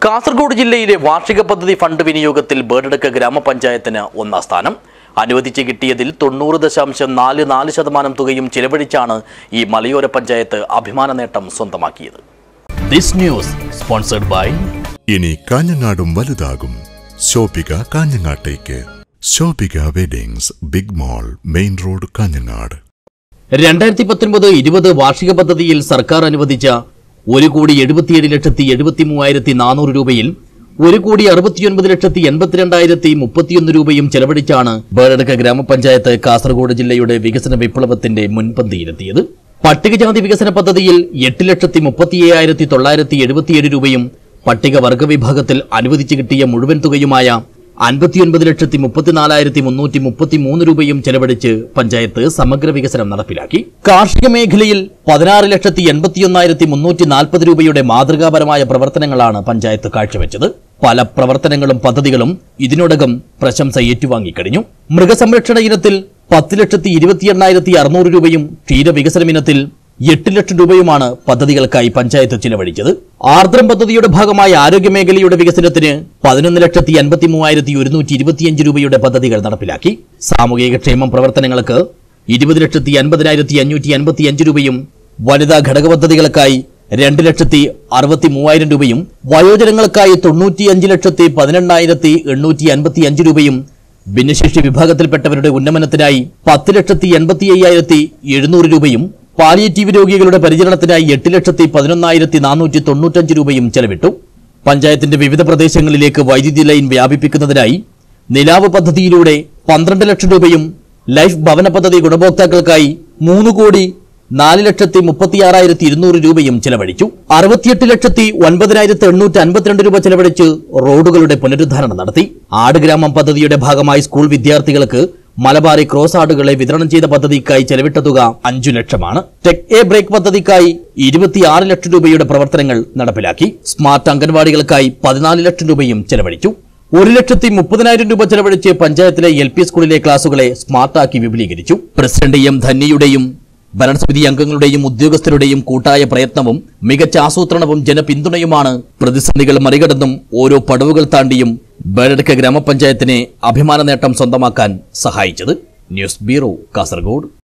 കാസർഗോഡ് ജില്ലയിലെ വാർഷിക പദ്ധതി ഫണ്ട് വിനിയോഗത്തിൽ ബേർഡെടുക്ക ഗ്രാമപഞ്ചായത്തിന് ഒന്നാം സ്ഥാനം അനുവദിച്ച് കിട്ടിയതിൽ തൊണ്ണൂറ് ദശാംശം നാല് നാല് ശതമാനം തുകയും ചിലവഴിച്ചാണ് ഈ മലയോര പഞ്ചായത്ത് അഭിമാന നേട്ടം സ്വന്തമാക്കിയത് ദിസ് ന്യൂസ് സ്പോൺസർഡ് ബൈ ഇനി കാഞ്ഞങ്ങാടും വലുതാകും ശോഭിക കാഞ്ഞങ്ങാട്ടേക്ക് Shobhika weddings big mall main road Kanhangad രണ്ടായിരത്തി പത്തൊൻപത് ഇരുപത് വാർഷിക പദ്ധതിയിൽ സർക്കാർ അനുവദിച്ച ഒരു കോടി എഴുപത്തിയേഴ് ലക്ഷത്തി എഴുപത്തി മൂവായിരത്തി നാനൂറ് രൂപയിൽ ഒരു കോടി അറുപത്തിയൊൻപത് ലക്ഷത്തി എൺപത്തിരണ്ടായിരത്തി മുപ്പത്തിയൊന്ന് രൂപയും ചെലവഴിച്ചാണ് ബേർഡക്ക ഗ്രാമപഞ്ചായത്ത് കാസർഗോഡ് ജില്ലയുടെ വികസന വിപ്ലവത്തിന്റെ മുൻപന്തിയിലെത്തിയത് പട്ടികജാതി വികസന പദ്ധതിയിൽ എട്ട് ലക്ഷത്തി മുപ്പത്തി അയ്യായിരത്തി തൊള്ളായിരത്തി എഴുപത്തിയേഴ് രൂപയും പട്ടികവർഗ വിഭാഗത്തിൽ അനുവദിച്ചു കിട്ടിയ മുഴുവൻ തുകയുമായ അൻപത്തിയൊൻപത് ലക്ഷത്തി മുപ്പത്തിനാലായിരത്തി മുന്നൂറ്റി മുപ്പത്തി മൂന്ന് രൂപയും ചെലവഴിച്ച് പഞ്ചായത്ത് സമഗ്ര വികസനം നടപ്പിലാക്കി കാർഷിക മേഖലയിൽ പതിനാറ് ലക്ഷത്തി എൺപത്തിയൊന്നായിരത്തി മുന്നൂറ്റി നാൽപ്പത് രൂപയുടെ മാതൃകാപരമായ പ്രവർത്തനങ്ങളാണ് പഞ്ചായത്ത് കാഴ്ചവെച്ചത് പല പ്രവർത്തനങ്ങളും പദ്ധതികളും ഇതിനോടകം പ്രശംസ ഏറ്റുവാങ്ങിക്കഴിഞ്ഞു മൃഗസംരക്ഷണ ഇനത്തിൽ പത്ത് ലക്ഷത്തി ഇരുപത്തി എണ്ണായിരത്തി അറുന്നൂറ് രൂപയും ക്ഷീരവികസനം ഇനത്തിൽ എട്ട് ലക്ഷം രൂപയുമാണ് പദ്ധതികൾക്കായി പഞ്ചായത്ത് ചിലവഴിച്ചത് ആർദ്രം പദ്ധതിയുടെ ഭാഗമായ ആരോഗ്യമേഖലയുടെ വികസനത്തിന് പതിനൊന്ന് ലക്ഷത്തി അൻപത്തി മൂവായിരത്തി ഒരുന്നൂറ്റി ഇരുപത്തിയഞ്ച് രൂപയുടെ പദ്ധതികൾ നടപ്പിലാക്കി സാമൂഹിക ക്ഷേമം പ്രവർത്തനങ്ങൾക്ക് ഇരുപത് ലക്ഷത്തി അൻപതിനായിരത്തി അഞ്ഞൂറ്റി അൻപത്തി അഞ്ച് രൂപയും വനിതാ ഘടക പദ്ധതികൾക്കായി രണ്ട് ലക്ഷത്തി അറുപത്തി മൂവായിരം രൂപയും വയോജനങ്ങൾക്കായി തൊണ്ണൂറ്റിയഞ്ച് ലക്ഷത്തി പതിനെണ്ണായിരത്തി എണ്ണൂറ്റി അൻപത്തി അഞ്ച് രൂപയും ഭിന്നശേഷി വിഭാഗത്തിൽപ്പെട്ടവരുടെ ഉന്നമനത്തിനായി പത്ത് ലക്ഷത്തി എൺപത്തി അയ്യായിരത്തി എഴുന്നൂറ് രൂപയും പാലിയേറ്റീവ് രോഗികളുടെ പരിചരണത്തിനായി എട്ട് ലക്ഷത്തി പതിനൊന്നായിരത്തി നാനൂറ്റി തൊണ്ണൂറ്റഞ്ച് രൂപയും ചെലവിട്ടു പഞ്ചായത്തിന്റെ വിവിധ പ്രദേശങ്ങളിലേക്ക് വൈദ്യുതി ലൈൻ വ്യാപിപ്പിക്കുന്നതിനായി നിലാവ് പദ്ധതിയിലൂടെ പന്ത്രണ്ട് ലക്ഷം രൂപയും ലൈഫ് ഭവന പദ്ധതി ഗുണഭോക്താക്കൾക്കായി മൂന്ന് കോടി നാല് ലക്ഷത്തി മുപ്പത്തിയാറായിരത്തി ഇരുന്നൂറ് രൂപയും ചെലവഴിച്ചു അറുപത്തിയെട്ട് ലക്ഷത്തി ഒൻപതിനായിരത്തി എണ്ണൂറ്റി അൻപത്തിരണ്ട് രൂപ ചെലവഴിച്ച് റോഡുകളുടെ പുനരുദ്ധാരണം നടത്തി ആടുഗ്രാമം പദ്ധതിയുടെ ഭാഗമായി സ്കൂൾ വിദ്യാർത്ഥികൾക്ക് മലബാറി ക്രോസ് ആടുകളെ വിതരണം ചെയ്ത പദ്ധതിക്കായി ചെലവിട്ട തുക അഞ്ചു ലക്ഷമാണ് ടെക് എ ബ്രേക്ക് പദ്ധതിക്കായി ഇരുപത്തിയാറ് ലക്ഷം രൂപയുടെ പ്രവർത്തനങ്ങൾ നടപ്പിലാക്കി സ്മാർട്ട് അംഗൻവാടികൾക്കായി പതിനാല് ലക്ഷം രൂപയും ചെലവഴിച്ചു ഒരു ലക്ഷത്തി മുപ്പതിനായിരം രൂപ ചെലവഴിച്ച് പഞ്ചായത്തിലെ എൽ പി സ്കൂളിലെ ക്ലാസുകളെ സ്മാർട്ടാക്കി വിപുലീകരിച്ചു പ്രസിഡന്റ് എം ധന്യയുടെയും ഭരണസമിതി അംഗങ്ങളുടെയും ഉദ്യോഗസ്ഥരുടെയും കൂട്ടായ പ്രയത്നവും മികച്ച ആസൂത്രണവും ജനപിന്തുണയുമാണ് പ്രതിസന്ധികൾ മറികടന്നും ഓരോ പടവുകൾ താണ്ടിയും ബേഡടുക്ക ഗ്രാമപഞ്ചായത്തിനെ അഭിമാന നേട്ടം സ്വന്തമാക്കാൻ സഹായിച്ചത് ന്യൂസ് ബ്യൂറോ കാസർഗോഡ്